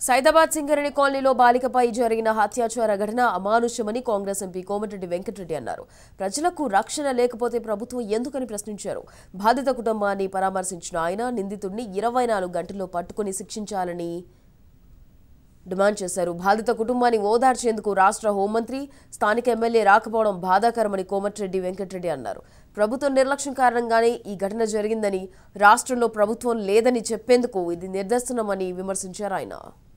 సైదాబాద్ సింగరేణి కాలనీలో బాలికపై జరిగిన హత్యాచార ఘటన అమానుష్యమని కాంగ్రెస్ ఎంపీ కోమటిరెడ్డి వెంకటరెడ్డి అన్నారు ప్రజలకు రక్షణ లేకపోతే ప్రభుత్వం ఎందుకని ప్రశ్నించారు బాధిత కుటుంబాన్ని పరామర్శించిన ఆయన నిందితుడిని ఇరవై నాలుగు గంటల్లో పట్టుకుని శిక్షించాలని డిమాండ్ చేశారు బాధిత కుటుంబాన్ని ఓదార్చేందుకు రాష్ట్ర హోంమంత్రి స్థానిక ఎమ్మెల్యే రాకపోవడం బాధాకరమని కోమటిరెడ్డి వెంకటరెడ్డి అన్నారు ప్రభుత్వం నిర్లక్ష్యం కారణంగానే ఈ ఘటన జరిగిందని రాష్ట్రంలో ప్రభుత్వం లేదని చెప్పేందుకు ఇది నిదర్శనమని విమర్శించారు ఆయన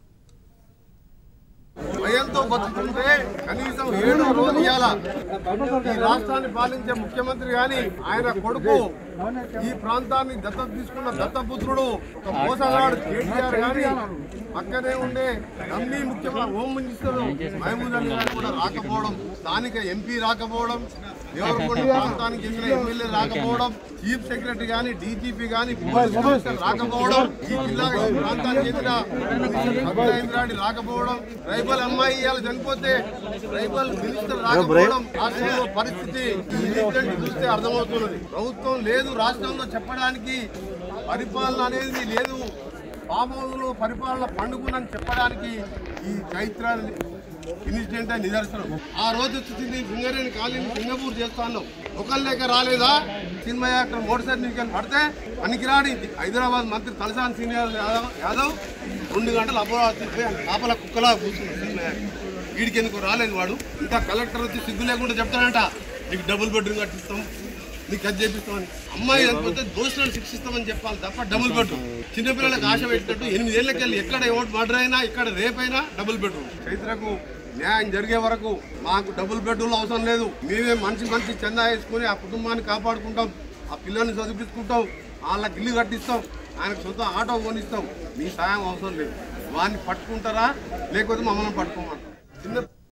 భయంతో బతుకుంటే కనీసం ఏడో రోజు ఇవ్వాల ఈ రాష్ట్రాన్ని పాలించే ముఖ్యమంత్రి గాని ఆయన కొడుకు ఈ ప్రాంతాన్ని దత్తత తీసుకున్న దత్తపుత్రుడు ఒక మోసగాడు కేటీఆర్ గాని పక్కనే ఉండే అన్ని ముఖ్యమంత్రి హోమ్ మినిస్టర్ మహమూద్ అలీ గారు కూడా రాకపోవడం స్థానిక ఎంపీ రాకపోవడం దేవరకొండ ప్రాంతానికి చెందిన ఎమ్మెల్యే రాకపోవడం చీఫ్ సెక్రటరీ గాని డీజీపీ గాని పోలీస్ కమిషనర్ రాకపోవడం ఈ జిల్లా ఈ ప్రాంతానికి చెందిన సత్యేంద్రాడి రాకపోవడం ట్రైబల్ అమ్మాయి ఇవాళ చనిపోతే ట్రైబల్ మినిస్టర్ రాకపోవడం రాష్ట్రంలో పరిస్థితి ఈ ఇన్సిడెంట్ చూస్తే అర్థమవుతున్నది ప్రభుత్వం లేదు రాష్ట్రంలో చెప్పడానికి పరిపాలన అనేది లేదు పాపంలో పరిపాలన పండుగనని చెప్పడానికి ఈ చైత్ర ఇన్సిడెంట్ అని నిదర్శనం ఆ రోజు వచ్చింది సింగరేణి కాలనీ సింగపూర్ చేస్తాను ఒకళ్ళు లేక రాలేదా సినిమా యాక్టర్ మోటార్ సైకిల్ నుంచి పడితే పనికిరాడి హైదరాబాద్ మంత్రి తలసాని సీనియర్ యాదవ్ యాదవ్ రెండు గంటలు అపరాధి కాపల కుక్కలా కూర్చున్నాడు సినిమా యాక్టర్ వీడికి ఎందుకు రాలేదు వాడు ఇంకా కలెక్టర్ వచ్చి సిగ్గు లేకుండా చెప్తాడంట నీకు డబుల్ బెడ్రూమ్ కట్టిస్తాం నీకు అది చేపిస్తామని అమ్మాయి చనిపోతే దోషులను శిక్షిస్తామని చెప్పాలి తప్ప డబుల్ బెడ్రూమ్ చిన్నపిల్లలకు ఆశ పెట్టినట్టు ఎనిమిదేళ్ళకి వెళ్ళి ఎక్కడ ఎవరు మర్డర్ అయినా ఇక్కడ రేపైనా డబుల్ బెడ్రూమ్ చైత్రకు న్యాయం జరిగే వరకు మాకు డబుల్ బెడ్రూమ్ అవసరం లేదు మేమే మంచి మంచి చందా వేసుకొని ఆ కుటుంబాన్ని కాపాడుకుంటాం ఆ పిల్లల్ని చదివించుకుంటాం వాళ్ళకి ఇల్లు కట్టిస్తాం ఆయనకు సొంత ఆటో కొనిస్తాం మీ సాయం అవసరం లేదు వాడిని పట్టుకుంటారా లేకపోతే మమ్మల్ని పట్టుకోమంటారు చిన్న